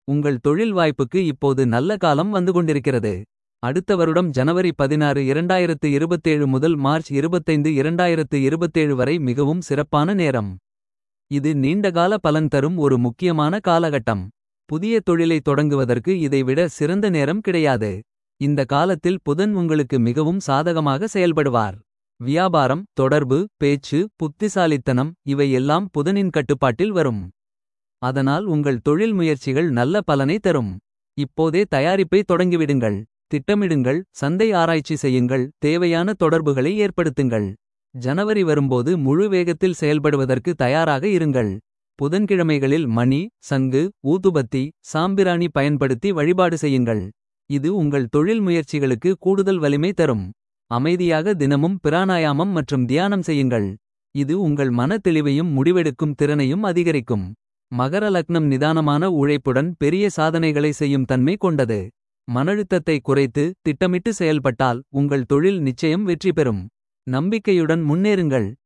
உங்கள் தொழில் வாய்ப்புக்கு இப்போது நல்ல காலம் வந்து கொண்டிருக்கிறது. அடுத்த வருடம் ஜனவரி 16 2027 முதல் மார்ச் 25 2027 வரை மிகவும் சிறப்பான நேரம். இது நீண்டகால பலன் தரும் ஒரு முக்கியமான காலகட்டம். புதிய தொழிலை தொடங்குவதற்கு இதைவிட சிறந்த நேரம் கிடையாது. இந்த காலத்தில் புதன் உங்களுக்கு மிகவும் சாதகமாக செயல்படுவார். வியாபாரம் தொடர்பு பேச்சு புத்திசாலித்தனம் இவை எல்லாம் புதனின் கட்டுப்பாட்டில் வரும். அதனால் உங்கள் தொழில் முயற்சிகள் நல்ல பலனை தரும். இப்போதே தயாரிப்பை தொடங்கிவிடுங்கள். திட்டமிடுங்கள் சந்தை ஆராய்ச்சி செய்யுங்கள் தேவையான தொடர்புகளை ஏற்படுத்துங்கள். ஜனவரி வரும்போது முழு வேகத்தில் செயல்படுவதற்கு தயாராக இருங்கள். புதன்கிழமைகளில் மணி சங்கு ஊதுபத்தி சாம்பிராணி பயன்படுத்தி வழிபாடு செய்யுங்கள். இது உங்கள் தொழில் முயற்சிகளுக்கு கூடுதல் வலிமை தரும். அமைதியாக தினமும் பிராணாயாமம் மற்றும் தியானம் செய்யுங்கள். இது உங்கள் மன தெளிவையும் முடிவெடுக்கும் திறனையும் அதிகரிக்கும். மகர லக்னம் நிதானமான உழைப்புடன் பெரிய சாதனைகளை செய்யும் தன்மை கொண்டது. மனழுத்தத்தை குறைத்து திட்டமிட்டு செயல்பட்டால் உங்கள் தொழில் நிச்சயம் வெற்றி பெறும். நம்பிக்கையுடன் முன்னேறுங்கள்.